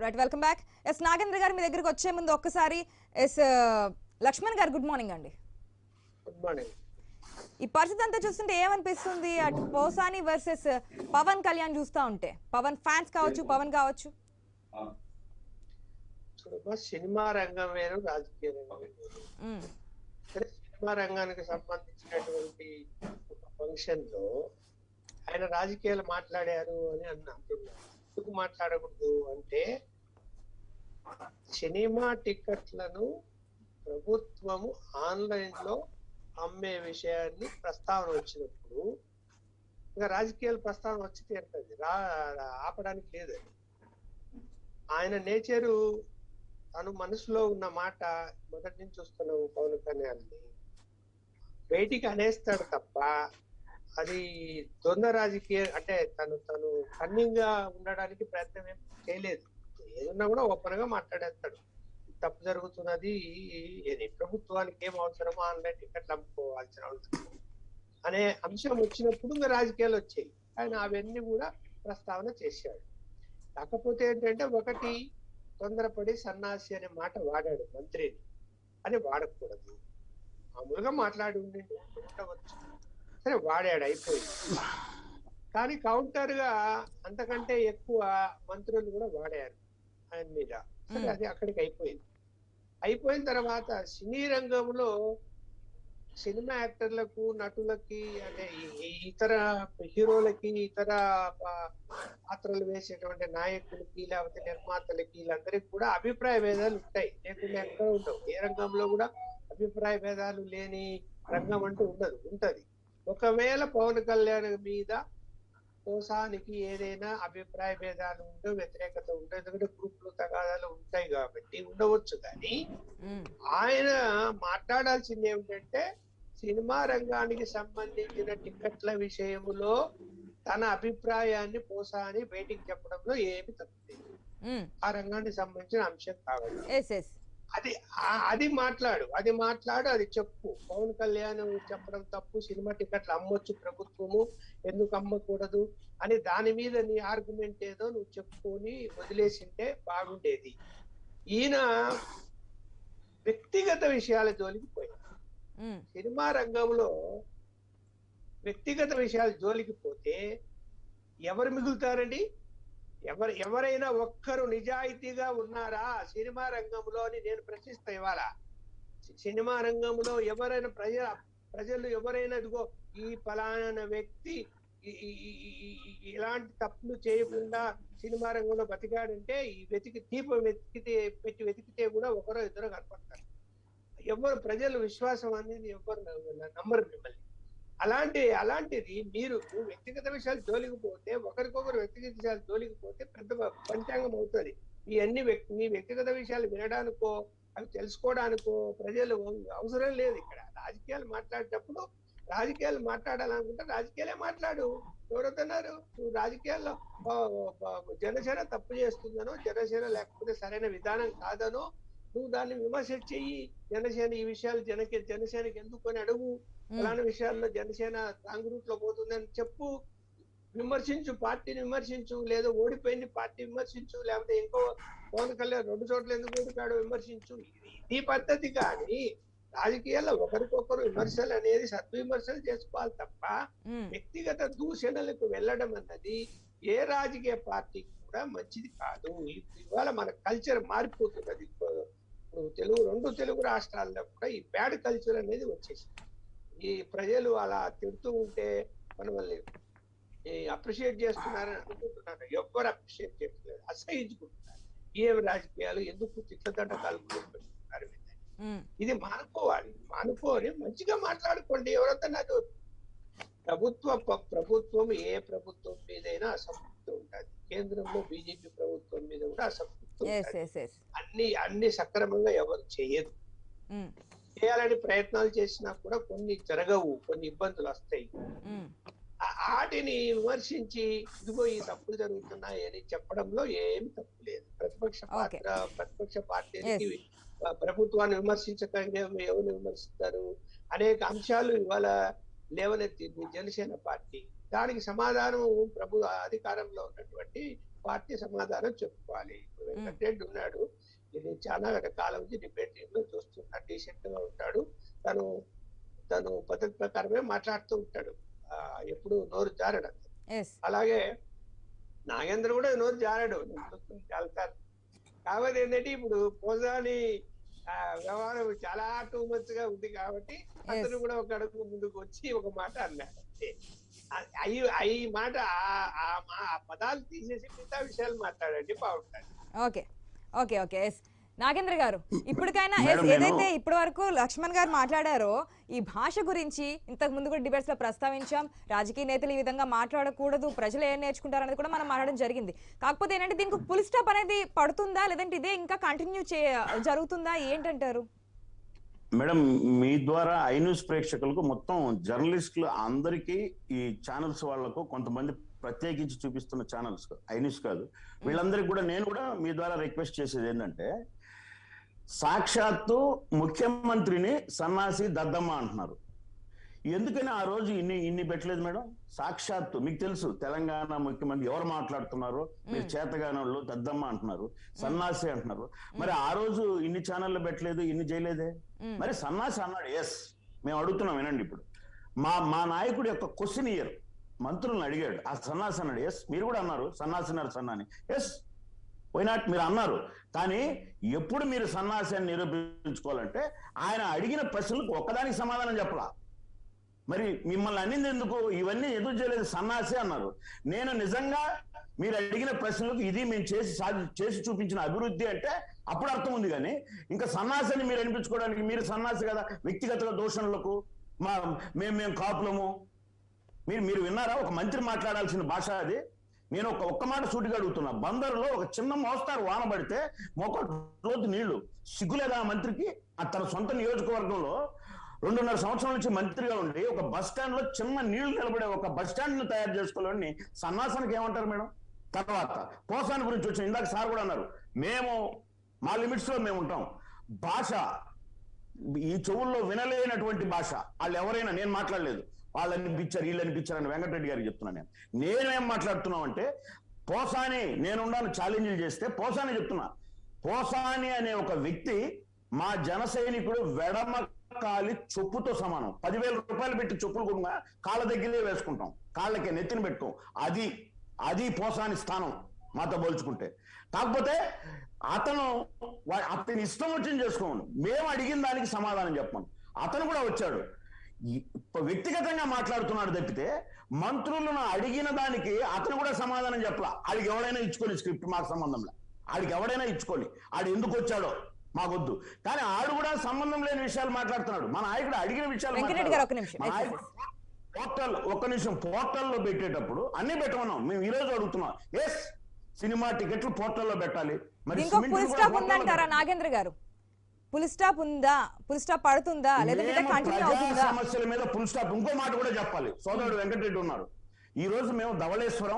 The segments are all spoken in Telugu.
Right welcome back S Nagendra గారు మీ దగ్గరికి వచ్చే ముందు ఒక్కసారి ఎస్ లక్ష్మణ్ గారు గుడ్ మార్నింగ్ అండి గుడ్ మార్నింగ్ ఈ పరిస్థితి అంతా చూస్తుంటే ఏమనిపిస్తుంది అటు పోసాని వర్సెస్ పవన్ కళ్యాణ్ చూస్తా ఉంటే పవన్ ఫ్యాన్స్ కావచ్చు పవన్ కావచ్చు చూడమ్మా సినిమా రంగం వేరు రాజకీయ రంగం వేరు మ్మ్. సరే సినిమా రంగానికి సంబంధించినటువంటి ఒక ఫంక్షన్ లో ఆయన రాజకీయాలు మాట్లాడారు అని అన్న అంటున్నారు ఎందుకు మాట్లాడకూడదు అంటే సినిమా టికెట్లను ప్రభుత్వము ఆన్లైన్ లో అమ్మే విషయాన్ని ప్రస్తావన వచ్చినప్పుడు ఇంకా రాజకీయాల ప్రస్తావన వచ్చి తీరుతుంది రా ఆపడానికి లేదు అది. ఆయన నేచరు తను మనసులో ఉన్న మాట మొదటి నుంచి చూస్తున్నాం పవన్ కళ్యాణ్ని బయటికి అనేస్తాడు తప్ప అది దొంగ రాజకీయ అంటే తను తను కన్నింగ్ గా ఉండడానికి ప్రయత్నం ఏం చేయలేదు ఏదన్నా కూడా ఓపెన్ గా మాట్లాడేస్తాడు తప్పు జరుగుతున్నది ఇది ప్రభుత్వానికి ఏం అవసరమో ఆన్లైన్ టికెట్లు అమ్ముకోవాల్సిన అవసరం అనే అంశం వచ్చినప్పుడు ఇంకా రాజకీయాలు వచ్చాయి ఆయన అవన్నీ కూడా ప్రస్తావన చేశాడు కాకపోతే ఏంటంటే ఒకటి తొందరపడి సన్నాసి అనే మాట వాడాడు మంత్రిని అది వాడకూడదు మామూలుగా మాట్లాడి ఉండి ఉండవచ్చు సరే వాడాడు అయిపోయింది కానీ కౌంటర్ గా అంతకంటే ఎక్కువ మంత్రులు కూడా వాడారు ఆయన మీద సరే అది అక్కడికి అయిపోయింది అయిపోయిన తర్వాత సినీ రంగంలో సినిమా యాక్టర్లకు నటులకి అంటే ఈ- ఈ ఇతర హీరోలకి ఇతర పా- పాత్రలు వేసేటువంటి నాయకులకి లేకపోతే నిర్మాతలకి వీళ్ళందరికీ కూడా అభిప్రాయ భేదాలు ఉంటాయి లేకుండా ఎక్కడ ఉండవు ఏ రంగంలో కూడా అభిప్రాయ భేదాలు లేని రంగం అంటూ ఉండదు ఉంటది ఒకవేళ పవన్ కళ్యాణ్ మీద కోసానికి ఏదైనా అభిప్రాయ భేదాలు ఉండో వ్యతిరేకత ఉండో ఎందుకంటే గ్రూపులు తగాదాలు ఉంటాయి కాబట్టి ఉండవచ్చు కానీ మ్మ్. ఆయన మాట్లాడాల్సింది ఏమిటంటే సినిమా రంగానికి సంబంధించిన టికెట్ల విషయములో తన అభిప్రాయాన్ని పోసాని బయటికి చెప్పడంలో ఏమి తప్పు లేదు మ్మ్. ఆ రంగానికి సంబంధించిన అంశం కావాలి ఎస్ ఎస్ అది ఆ- అది మాట్లాడు అది మాట్లాడు అది చెప్పు పవన్ కళ్యాణ్ చెప్పడం తప్పు సినిమా టికెట్లు అమ్మొచ్చు ప్రభుత్వము ఎందుకు అమ్మకూడదు అని దాని మీద నీ ఆర్గ్యుమెంట్ ఏదో నువ్వు చెప్పుకొని వదిలేసింటే బాగుండేది ఈయన వ్యక్తిగత విషయాల జోలికి పోయాడు మ్మ్. సినిమా రంగంలో వ్యక్తిగత విషయాల జోలికి పోతే ఎవరు మిగులుతారండి ఎవరు ఎవరైనా ఒక్కరు నిజాయితీగా ఉన్నారా సినిమా రంగంలో అని నేను ప్రశ్నిస్తా ఇవాళ సి- సినిమా రంగంలో ఎవరైనా ప్రజ ప్రజలు ఎవరైనా ఇదిగో ఈ ఫలానా వ్యక్తి ఈ- ఈ- ఈ- ఈ- ఈ- ఇలాంటి తప్పులు చేయకుండా సినిమా రంగంలో బతికాడంటే ఈ వెతికి దీపం వెతికితే పెట్టి వెతికితే కూడా ఒకరో ఇద్దరు కనపడతారు ఎవరు ప్రజలు విశ్వాసం అనేది ఎవరు న- నమ్మరు మిమ్మల్ని అలాంటి అలాంటిది మీరు వ్యక్తిగత విషయాలు జోలికి పోతే ఒకరికొకరు వ్యక్తిగత విషయాలు జోలికి పోతే పెద్ద పంచాంగం అవుతుంది ఈ అన్ని వ్యక్తి మీ వ్యక్తిగత విషయాలు వినడానికో అవి తెలుసుకోవడానికో ప్రజలు అవసరం లేదు ఇక్కడ రాజకీయాలు మాట్లాడేటప్పుడు రాజకీయాలు మాట్లాడాలనుకుంటే రాజకీయాలే మాట్లాడు ఎవరొద్దన్నారు నువ్వు రాజకీయాల్లో ఆ, ఆ, జనసేన తప్పు చేస్తుందనో జనసేన లేకపోతే సరైన విధానం కాదనో నువ్వు దాన్ని విమర్శ చెయ్యి జనసేన ఈ విషయాలు జనకి జనసేనకి ఎందుకు అని అడుగు మ్మ్. ఫలానా విషయాల్లో జనసేన రాంగ్ రూట్ లో పోతుందని చెప్పు విమర్శించు పార్టీని విమర్శించు లేదా ఓడిపోయింది పార్టీ విమర్శించు లేకపోతే ఇంకో పవన్ కళ్యాణ్ రెండు చోట్ల ఎందుకు ఓడిపోయాడో విమర్శించు ఇది- ఇది పద్ధతి కానీ రాజకీయాల్లో ఒకరికొకరు విమర్శలు అనేది సద్విమర్శలు చేసుకోవాలి తప్ప మ్మ్. వ్యక్తిగత దూషణలకు వెళ్ళడం అన్నది ఏ రాజకీయ పార్టీ కూడా మంచిది కాదు ఇ- ఇవాళ మన కల్చర్ మారిపోతున్నది ఇప్పుడు ఇప్పుడు తెలుగు రెండు తెలుగు రాష్ట్రాల్లో కూడా ఈ బ్యాడ్ కల్చర్ అనేది వచ్చేసింది ఈ ప్రజలు అలా తిడుతూ ఉంటే మనల్ని అప్రిషియేట్ చేస్తున్నారని అనుకుంటున్నారు ఎవ్వరు అప్రిషియేట్ చేయట్లేదు అసహించుకుంటున్నారు ఏం రాజకీయాలు ఎందుకు తిట్లదండ కలుపుకుంటున్నారు మ్మ్. ఇది మానుకోవాలి మానుకోని మంచిగా మాట్లాడుకోండి ఎవరైతే నాకు ప్రభుత్వ ప- ప్రభుత్వం ఏ ప్రభుత్వం మీదైనా అసంతృప్తి ఉంటుంది కేంద్రంలో బీజేపీ ప్రభుత్వం మీద కూడా అసంతృప్తి ఎస్ ఉంటుంది ఎస్ ఎస్ అన్ని అన్ని సక్రమంగా ఎవరు చేయదు మ్మ్. చేయాలని ప్రయత్నాలు చేసినా కూడా కొన్ని జరగవు కొన్ని ఇబ్బందులు వస్తాయి మ్మ్. ఆ- వాటిని విమర్శించి ఇదిగో ఈ తప్పులు జరుగుతున్నాయి అని చెప్పడంలో ఏమి తప్పు లేదు ప్రతిపక్ష పాత్ర ప్రతిపక్ష పార్టీకి ఆ, ప్రభుత్వాన్ని విమర్శించకండి ఎవరు విమర్శిస్తారు అనేక అంశాలు ఇవాళ లేవనెత్తింది జనసేన పార్టీ దానికి సమాధానం ప్రభు అధికారంలో ఉన్నటువంటి పార్టీ సమాధానం చెప్పుకోవాలి ఇప్పుడు వెంకటరెడ్డి ఉన్నాడు ఇది చాలా కాలం నుంచి డిబేట్ లో చూస్తున్నా డీసెంట్ గా ఉంటాడు తను తను పద్ధతి ప్రకారమే మాట్లాడుతూ ఉంటాడు ఆ, ఎప్పుడు నోరు జారడు ఎస్ అలాగే నాగేంద్ర కూడా నోరు జారాడు నేను చూస్తుంది చాలా సార్లు కాకపోతే ఏంటంటే ఇప్పుడు పోజాని ఆ, వ్యవహారం చాలా టూ మచ్ గా ఉంది కాబట్టి అతను కూడా ఒక అడుగు ముందుకు వచ్చి ఒక మాట అన్నాడు అంతే. ఆ- అయి అయి మాట ఆ- ఆ మా- ఆ పదాలు తీసేసి మిగతా విషయాలు మాట్లాడండి బాగుంటుంది okay okay okay S Nagendra గారు ఇప్పటికైనా మేడం, ఎస్, నేను- ఏదైతే ఇప్పటి వరకు లక్ష్మణ్ గారు మాట్లాడారో ఈ భాష గురించి ఇంతకు ముందు కూడా డిబేట్స్ లో ప్రస్తావించాం రాజకీయ నేతలు ఈ విధంగా మాట్లాడకూడదు ప్రజలు ఏం నేర్చుకుంటారు అనేది కూడా మనం మాట్లాడడం జరిగింది కాకపోతే ఏంటంటే దీనికి పుల్ స్టాప్ అనేది పడుతుందా లేదంటే ఇదే ఇంకా కంటిన్యూ చే జరుగుతుందా ఏంటంటారు మేడం మీ ద్వారా ఐ న్యూస్ ప్రేక్షకులకు మొత్తం జర్నలిస్టులు అందరికీ ఈ ఛానల్స్ వాళ్లకు కొంతమంది ప్రత్యేకించి చూపిస్తున్న ఛానల్స్ ఐ న్యూస్ కాదు వీళ్ళందరికీ కూడా నేను కూడా మీ ద్వారా రిక్వెస్ట్ చేసేది ఏంటంటే సాక్షాత్తు ముఖ్యమంత్రిని సన్నాసి దద్దమ్మ అంటున్నారు ఎందుకని ఆ రోజు ఇన్ని ఇన్ని పెట్టలేదు మేడం సాక్షాత్తు మీకు తెలుసు తెలంగాణ ముఖ్యమంత్రి ఎవరు మాట్లాడుతున్నారు మీరు చేతగానోళ్ళు దద్దమ్మ అంటున్నారు సన్నాసి అంటున్నారు మరి ఆ రోజు ఇన్ని ఛానళ్ళు పెట్టలేదు ఇన్ని చేయలేదే మ్మ్. మరి సన్నాసి అన్నాడు ఎస్ మేము అడుగుతున్నాం వినండి ఇప్పుడు మా మా నాయకుడి యొక్క క్వశ్చన్ ఇయర్ మంత్రులను అడిగాడు ఆ సన్నాసి అన్నాడు ఎస్ మీరు కూడా అన్నారు సన్నాసి అన్నారు సన్నాని ఎస్ పోయినాట్ మీరు అన్నారు కానీ ఎప్పుడు మీరు సన్నాసి అని నిరూపించుకోవాలంటే ఆయన అడిగిన ప్రశ్నలకు ఒక్కదానికి సమాధానం చెప్పలా మరి మిమ్మల్ని అన్నింది ఎందుకు ఇవన్నీ ఎదురు చేయలేదు సన్నాసి అన్నారు నేను నిజంగా మీరు అడిగిన ప్రశ్నలకు ఇది మేము చేసి సాధి చేసి చూపించిన అభివృద్ధి అంటే అప్పుడు అర్థం ఉంది కానీ ఇంకా సన్నాసిని మీరు అనిపించుకోవడానికి మీరు సన్నాసి కదా వ్యక్తిగత దూషణలకు మా మేము మేము కాపులము మీరు మీరు విన్నారా ఒక మంత్రి మాట్లాడాల్సిన భాష అది నేను ఒక ఒక్క మాట సూటిగా అడుగుతున్నా బందరులో ఒక చిన్న మోస్తారు వాన పడితే మొక్క రోజు నీళ్లు సిగ్గులేదా ఆ మంత్రికి ఆ తన సొంత నియోజకవర్గంలో రెండున్నర సంవత్సరాల నుంచి మంత్రిగా ఉండి ఒక బస్ స్టాండ్ లో చిన్న నీళ్లు నిలబడే ఒక బస్ స్టాండ్ ను తయారు చేసుకోవాలని సన్నాసానికి ఏమంటారు మేడం తర్వాత పోసాని గురించి వచ్చిన ఇందాక సార్ కూడా అన్నారు మేము మా లిమిట్స్ లో మేము ఉంటాం భాష ఈ చెవుల్లో వినలేనటువంటి భాష వాళ్ళు ఎవరైనా నేను మాట్లాడలేదు వాళ్ళు అనిపించారు వీళ్ళు అనిపించారు అని వెంకటరెడ్డి గారికి చెప్తున్నాను నేను నేనేం మాట్లాడుతున్నాం అంటే పోసాని నేనున్నాను ఛాలెంజ్లు చేస్తే పోసాని చెప్తున్నా పోసాని అనే ఒక వ్యక్తి మా జన సైనికుడు వెడమ కాలి చొప్పుతో సమానం పదివేల రూపాయలు పెట్టి చెప్పులు కూడా కాళ్ళ దగ్గరే వేసుకుంటాం కాళ్ళకి నెత్తిన పెట్టుకోం అది అది పోసాని స్థానం మాతో పోల్చుకుంటే కాకపోతే అతను వా- అతని ఇష్టం వచ్చింది చేసుకోమను మేము అడిగిన దానికి సమాధానం చెప్పమను అతను కూడా వచ్చాడు ఈ- వ్యక్తిగతంగా మాట్లాడుతున్నాడు తప్పితే మంత్రులను అడిగిన దానికి అతను కూడా సమాధానం చెప్పలా ఆడికి ఎవడైనా ఇచ్చుకొని స్క్రిప్ట్ మాకు సంబంధంలో ఆడికి ఎవడైనా ఇచ్చుకొని ఆడు ఎందుకు వచ్చాడో మాకొద్దు కానీ ఆడు కూడా సంబంధం లేని విషయాలు మాట్లాడుతున్నాడు మన నాయకుడు అడిగిన విషయాలు వెంకటరెడ్డి గారు, ఒక్క మాట్లాడాలి. నిమిషం. మా ఎస్, నాయకుడు పోర్టల్ ఒక్క నిమిషం పోర్టల్లో పెట్టేటప్పుడు అన్ని పెట్టమన్నాం మేము ఈ రోజు అడుగుతున్నాం ఎస్ సినిమా టికెట్లు పోర్టల్లో పెట్టాలి మరి ఇంకో సిమెంట్ పుల్ కూడా స్టాప్ పోర్టల్లో ఉందంటారా పెట్టాలి. నాగేంద్ర గారు పుల్ స్టాప్ ఉందా పుల్ స్టాప్ పడుతుందా లేదంటే మేము కంటిన్యూ ప్రజా అవుతుందా సమస్యల మీద ఫుల్ స్టాప్ ఇంకో మాట కూడా చెప్పాలి సోదరుడు వెంకటరెడ్డి ఉన్నారు ఈ రోజు మేము ధవళేశ్వరం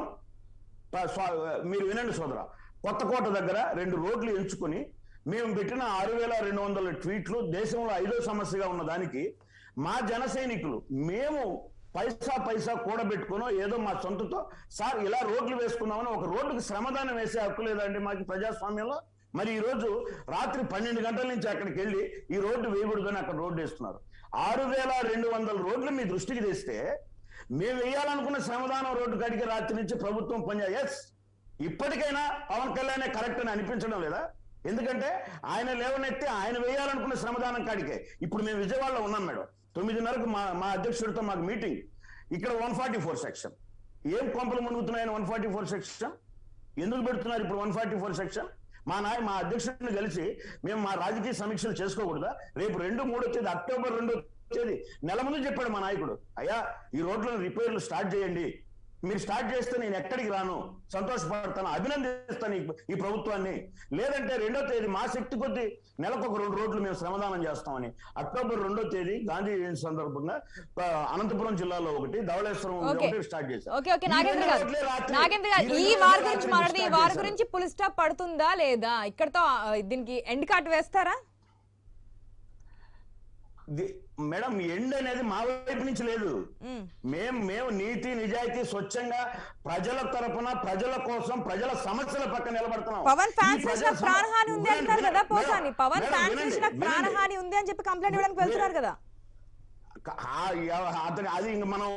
ప- స్వా- మీరు వినండి సోదర కొత్తకోట దగ్గర రెండు రోడ్లు ఎంచుకొని మేము పెట్టిన ఆరు వేల రెండు వందల ట్వీట్లు దేశంలో ఐదో సమస్యగా ఉన్న దానికి మా జన సైనికులు మేము పైసా పైసా కూడబెట్టుకునో ఏదో మా సొంతతో సార్ ఇలా రోడ్లు వేసుకుందామని ఒక రోడ్డుకి శ్రమదానం వేసే హక్కు లేదండి మాకు ప్రజాస్వామ్యంలో మరి ఈ రోజు రాత్రి పన్నెండు గంటల నుంచి అక్కడికి వెళ్ళి ఈ రోడ్డు వేయకూడదని అక్కడ రోడ్డు వేస్తున్నారు ఆరు వేల రెండు వందల రోడ్లు మీ దృష్టికి తెస్తే మేము వేయాలనుకున్న శ్రమదానం రోడ్డు కాడికి రాత్రి నుంచి ప్రభుత్వం పనిచేయ ఎస్ ఇప్పటికైనా పవన్ కళ్యాణ్ కరెక్ట్ అని అనిపించడం లేదా ఎందుకంటే ఆయన లేవనెత్తి ఆయన వేయాలనుకున్న శ్రమదానం కాడికే ఇప్పుడు మేము విజయవాడలో ఉన్నాం మేడం తొమ్మిదిన్నరకు మా మా అధ్యక్షుడితో మాకు మీటింగ్ ఇక్కడ వన్ ఫార్టీ ఫోర్ సెక్షన్ ఏం కొంపలు మునుగుతున్నాయని వన్ ఫార్టీ ఫోర్ సెక్షన్ ఎందుకు పెడుతున్నారు ఇప్పుడు వన్ ఫార్టీ ఫోర్ సెక్షన్ మా నాయ మా అధ్యక్షుడిని కలిసి మేము మా రాజకీయ సమీక్షలు చేసుకోకూడదా రేపు రెండు మూడో తేదీ అక్టోబర్ రెండో తేదీ నెల ముందు చెప్పాడు మా నాయకుడు అయ్యా ఈ రోడ్లను రిపేర్లు స్టార్ట్ చేయండి మీరు స్టార్ట్ చేస్తే నేను ఎక్కడికి రాను సంతోషపడతాను అభినందిస్తాను ఈ- ఈ ప్రభుత్వాన్ని లేదంటే రెండో తేదీ మా శక్తి కొద్ది నెలకు ఒక రెండు రోడ్లు మేము శ్రమదానం చేస్తామని అక్టోబర్ రెండో తేదీ గాంధీ జయంతి సందర్భంగా ఆ, అనంతపురం జిల్లాలో ఒకటి ధవళేశ్వరం ఓకే. ఒకటి స్టార్ట్ చేశాం ఓకే ఓకే నాగేంద్ర ఈ గారు రెండు రోడ్లే రాత్రి- నాగేంద్ర గారు ఈ ఈ రెండు వార్ రోడ్లే గురించి రాత్రి మాట్లాడితే ఈ స్టార్ట్ వార్ చేశారు. గురించి పుల్ స్టాప్ పడుతుందా లేదా ఇక్కడతో ఆ, దీనికి ఎండ్ కార్డ్ వేస్తారా ది- మేడం ఎండ్ అనేది మా వైపు నుంచి లేదు మ్మ్. మేం మేము నీతి నిజాయితీ స్వచ్ఛంగా ప్రజల తరపున ప్రజల కోసం ప్రజల సమస్యల పక్కన నిలబడుతున్నాం పవన్ ఈ ఫ్యాన్స్ ప్రజల నుంచి నాకు సమ- ప్రాణహాని ఉంది వినండి, అంటున్నారు కదా వినండి, పోసాని పవన్ మేడం, ఫ్యాన్స్ వినండి, నుంచి నాకు వినండి. ప్రాణహాని ఉంది అని చెప్పి కంప్లైంట్ ఇవ్వడానికి వెళ్తున్నారు కదా క- ఆ, ఎవ- అతని అది ఇంక మనం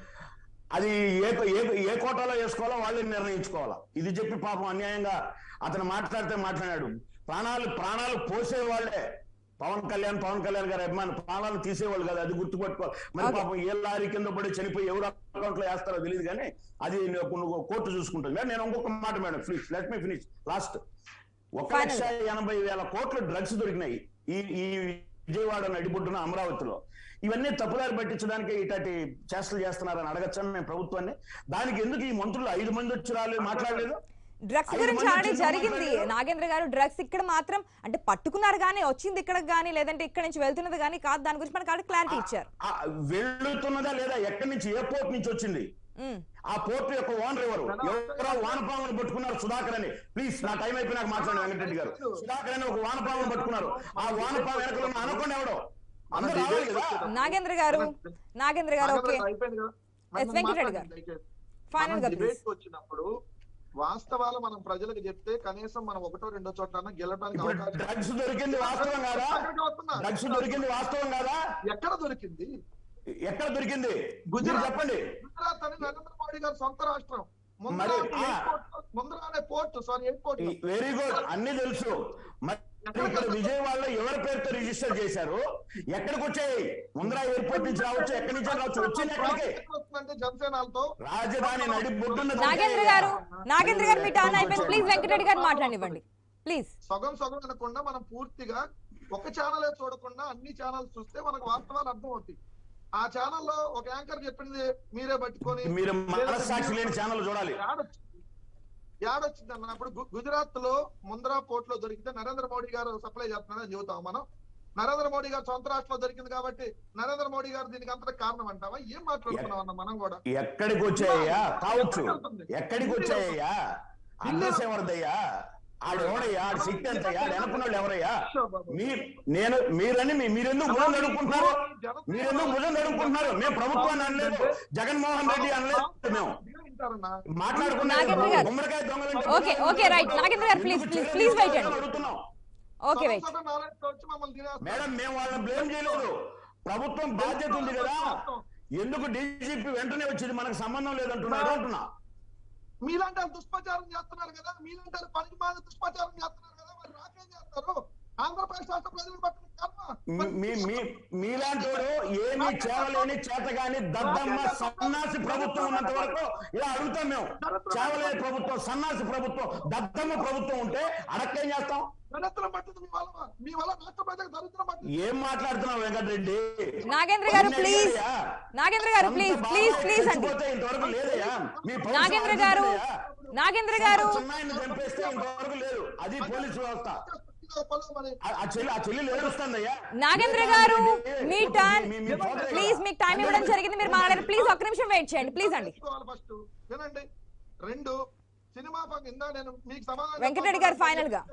అది ఏ ఏ ఏ కోటాలో వేసుకోవాలో వాళ్ళే నిర్ణయించుకోవాలా ఇది చెప్పి పాపం అన్యాయంగా అతను మాట్లాడితే మాట్లాడాడు ప్రాణాలు ప్రాణాలు పోసే వాళ్ళే పవన్ కళ్యాణ్ పవన్ కళ్యాణ్ గారి అభిమాని ప్రాణాలు తీసేవాళ్ళు కదా అది గుర్తుపెట్టుకోవాలి మరి Okay. పాపం ఏ లారీ కింద పడి చనిపోయి ఎవరు అకౌంట్ లో వేస్తారో తెలియదు కానీ అది నువ్వు- నువ్వు కోర్టు చూసుకుంటుంది మేడం, నేను ఇంకొక మాట madam please let me finish last ఒక Final. లక్ష ఎనభై వేల కోట్ల డ్రగ్స్ దొరికినాయి ఈ ఈ విజయవాడ నడిబొడ్డున అమరావతిలో ఇవన్నీ తప్పుదారి పట్టించడానికి ఇట్లాంటి చేష్టలు చేస్తున్నారని అడగచ్చని మేము ప్రభుత్వాన్ని దానికి ఎందుకు ఈ మంత్రులు ఐదు మంది వచ్చి రాలేదు మాట్లాడలేదు డ్రగ్స్ ఐదు గురించి మంది ఆల్రెడీ చిన్న జరిగింది మాట్లాడారు. నాగేంద్ర గారు డ్రగ్స్ ఇక్కడ మాత్రం అంటే పట్టుకున్నారు కానీ వచ్చింది ఇక్కడ కానీ లేదంటే ఇక్కడ నుంచి వెళ్తున్నది కానీ కాదు దాని గురించి మనకు ఆల్రెడీ క్లారిటీ ఇచ్చారు ఆ, వెళ్తున్నదా లేదా ఎక్కడి నుంచి ఏ పోర్ట్ నుంచి వచ్చింది మ్మ్. ఆ పోర్టు యొక్క ఓనర్ ఎవరు ఎవరో వానపామును పట్టుకున్నారు సుధాకర్ అని ప్లీజ్ నా టైం అయిపోయినాక మాట్లాడండి వెంకటరెడ్డి గారు సుధాకర్ అని ఒక వానపామును పట్టుకున్నారు ఆ వానపాము వెనకలో ఉన్న అనుకోండి ఎవడో అందరూ రావాలి కదా నాగేంద్ర గారు నాగేంద్ర గారు ఓకే అయిపోయింది కదా ఎస్, వెంకటరెడ్డి గారు. ఫైనల్ గా ప్లీజ్ డిబేట్ వచ్చినప్పుడు వాస్తవాలు మనం ప్రజలకు చెప్తే కనీసం మనం ఒకటో రెండో చోట్ల గెలవడానికి ఇప్పుడు అవకాశం డ్రగ్స్ దొరికింది వాస్తవం కాదా ఎక్కడికి వస్తున్నా? డ్రగ్స్ దొరికింది వాస్తవం కాదా ఎక్కడ దొరికింది ఎక్కడ దొరికింది గుజరాత్. మీరు చెప్పండి గుజరాత్ అని నరేంద్ర మోడీ గారి సొంత రాష్ట్రం ముందర మరి, ఆ. ఎయిర్పోర్ట్ ముందర అనే port sorry airport very good అన్ని తెలుసు మరి ఇక్కడ విజయవాడలో ఎవరి పేరుతో రిజిస్టర్ చేశారు ఎక్కడికి వచ్చాయి ముందర ఎయిర్పోర్ట్ నుంచి రావచ్చు ఎక్కడి నుంచి రావచ్చు వచ్చింది ఎక్కడికి వస్తుందంటే జనసేనలతో రాజధాని నడి బొడ్డున నాగేంద్ర గారు నాగేంద్ర గారు మీ టర్న్ అయిపోయింది ప్లీజ్ వెంకటరెడ్డి గారు మాట్లాడివ్వండి ప్లీజ్ సగం సగం అనకుండా మనం పూర్తిగా ఒక ఛానలే చూడకుండా అన్ని ఛానల్స్ చూస్తే మనకు వాస్తవాలు అర్థం అవుతాయి ఆ ఛానల్లో ఒక యాంకర్ చెప్పింది మీరే పట్టుకొని మీరు మనస్సాక్షి లేని ఛానల్ చూడాలి యాడొచ్చింది యాడొచ్చింది అన్నప్పుడు గు- గుజరాత్ లో ముంద్రా పోర్ట్ లో దొరికితే నరేంద్ర మోడీ గారు సప్లై చేస్తున్నారని చెబుతాం మనం నరేంద్ర మోడీ గారు సొంత రాష్ట్రంలో దొరికింది కాబట్టి నరేంద్ర మోడీ గారు దీనికి అంతటి కారణం అంటావా ఏం మాట్లాడుతున్నాం అన్న మనం కూడా ఎక్కడికి వచ్చాయ్యా కావచ్చు ఎక్కడికి వచ్చాయ్యా అడ్రస్ ఎవరిదయ్యా ఆడు ఎవడయ్యా ఆడు సిట్ ఎంతయ్యా ఆడు వెనకున్నోళ్ళు ఎవరయ్యా మీ నేను మీరని మీ- మీరెందుకు భుజం నడుపుకుంటున్నారు మీరెందుకు భుజం నడుపుకుంటున్నారు మేము ప్రభుత్వాన్ని అనలేదు జగన్మోహన్ రెడ్డి అనలేదు మేము వింటారన్నా మాట్లాడుకున్నాం నాగేంద్ర గారు. గుమ్మడికాయ దొంగలంటే ఓకే, ఓకే, రైట్. నాగేంద్ర గారు, ప్లీజ్, ప్లీజ్, ప్లీజ్ వెయిట్ అండి. అడుగుతున్నాం ఓకే వెయిట్ సగం నాలెడ్జ్ తో వచ్చి మమ్మల్ని తినేస్తారు. మేడం మేము వాళ్ళని బ్లేమ్ చేయలేదు ప్రభుత్వం బాధ్యత ఉంది కదా ఎందుకు డీజీపీ వెంటనే వచ్చింది మనకు సంబంధం లేదంటున్నాడు అంటున్నా మీలాంటి వాళ్ళు దుష్ప్రచారం చేస్తున్నారు కదా మీలాంటి వాళ్ళు పనికి మాల దుష్ప్రచారం చేస్తున్నారు కదా మరి నాకేం చేస్తారు ఆంధ్రప్రదేశ్ రాష్ట్ర ప్రజలు పట్టిన కర్మ మీ మీ మీలాంటి వాడు ఏమీ చేవలేని చేతగాని దద్దమ్మ సన్నాసి ప్రభుత్వం ఉన్నంత వరకు ఇలా అడుగుతాం మేము చేవలేని ప్రభుత్వం సన్నాసి ప్రభుత్వం దద్దమ్మ ప్రభుత్వం ఉంటే అడక్కేం చేస్తాం దరిద్రం పట్టింది మీ వల్ల మీ వల్ల రాష్ట్ర ప్రజలకు దరిద్రం పట్టింది ఏం మాట్లాడుతున్నావు వెంకటరెడ్డి నాగేంద్ర గారు అన్నీ ప్లీజ్ అడిగాయా? నాగేంద్ర గారు సొంత ప్లీజ్ బాబాయ్ ప్లీజ్ ప్లీజ్ అండి చచ్చిపోతే ఇంతవరకు లేదయ్యా మీ పౌరుషం నాగేంద్ర గారు ఆర్జించలేదా? నాగేంద్ర గారు చిన్నాయిని చంపేస్తే ఇంతవరకు లేదు అది పోలీసు వ్యవస్థ పొలం ఆ- ఆ చెల్లి ఆ చెల్లి ఏడుస్తుందయ్యా నాగేంద్ర గారు మీ టర్న్ మీ- మీ సోదరి ప్లీజ్ మీకు టైం ఇవ్వడం జరిగింది మీరు మాట్లాడారు ప్లీజ్ ఒక్క నిమిషం వెయిట్ చేయండి ప్లీజ్ అండి ఫస్ట్ వినండి రెండు సినిమా పక్క ఇందా నేను మీకు సమాధానం వెంకటరెడ్డి గారు final గా.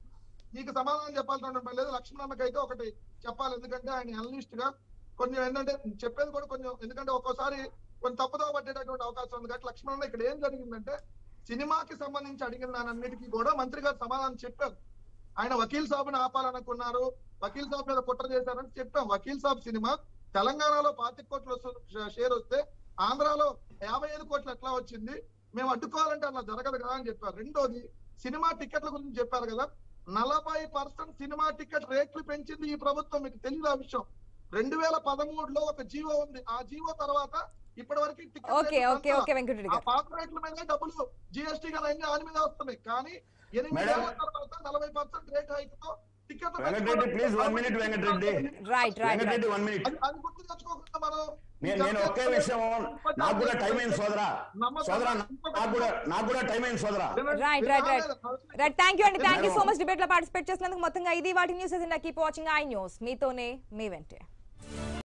మీకు సమాధానం చెప్పాల్సిన పని లేదు లక్ష్మణమ్మకి అయితే ఒకటి చెప్పాలి ఎందుకంటే ఆయన అనలిస్ట్ గా కొంచెం ఏంటంటే చెప్పేది కూడా కొంచెం ఎందుకంటే ఒక్కోసారి కొంచెం తప్పుదో పట్టేటటువంటి అవకాశం ఉంది కాబట్టి లక్ష్మణ్ ఇక్కడ ఏం జరిగిందంటే సినిమాకి సంబంధించి అడిగిన దానన్నిటికీ కూడా మంత్రి గారు సమాధానం చెప్పారు ఆయన వకీల్ సాబ్ని ఆపాలనుకున్నారు వకీల్ సాబ్ మీద కుట్ర చేశారని చెప్పాం వకీల్ సాబ్ సినిమా తెలంగాణలో పాతిక కోట్ల వస్తు- షేర్ వస్తే ఆంధ్రాలో యాభై ఐదు కోట్లు ఎట్లా వచ్చింది మేము అడ్డుకోవాలంటే అలా జరగదు కదా అని చెప్పారు రెండోది సినిమా టికెట్ల గురించి చెప్పారు కదా నలభై పర్సెంట్ సినిమా టికెట్ రేట్లు పెంచింది ఈ ప్రభుత్వం మీకు తెలియదు ఆ విషయం రెండు వేల పదమూడులో ఒక జీవో ఉంది ఆ జీవో తర్వాత ఇప్పటి వరకు టికెట్ ఓకే రేట్లు ఓకే పెంచాల. ఓకే వెంకటరెడ్డి ఆ గారు పాత రేట్ల మీద డబ్బులు జిఎస్టీ కానీ అన్ని దాని మీద వస్తున్నాయి కానీ ఎనిమిది మేడం. ఏళ్ల తర్వాత నలభై పర్సెంట్ రేట్ హైక్ తో ticket Venkatareddy please one minute Venkatareddy right right right Venkatareddy one minute అది అది గుర్తు తెచ్చుకోకుండా మనం నేను నేను ఒకే విషయం నాకు కూడా టైం అయింది సోదరా సోదరా నాకు కూడా నాకు కూడా టైం అయింది సోదరా right right right right thank you అండి thank you so much debate లో పార్టిసిపేట్ చేసినందుకు మొత్తంగా ఇది వాటి news keep watching I news మీతోనే మీ వెంటే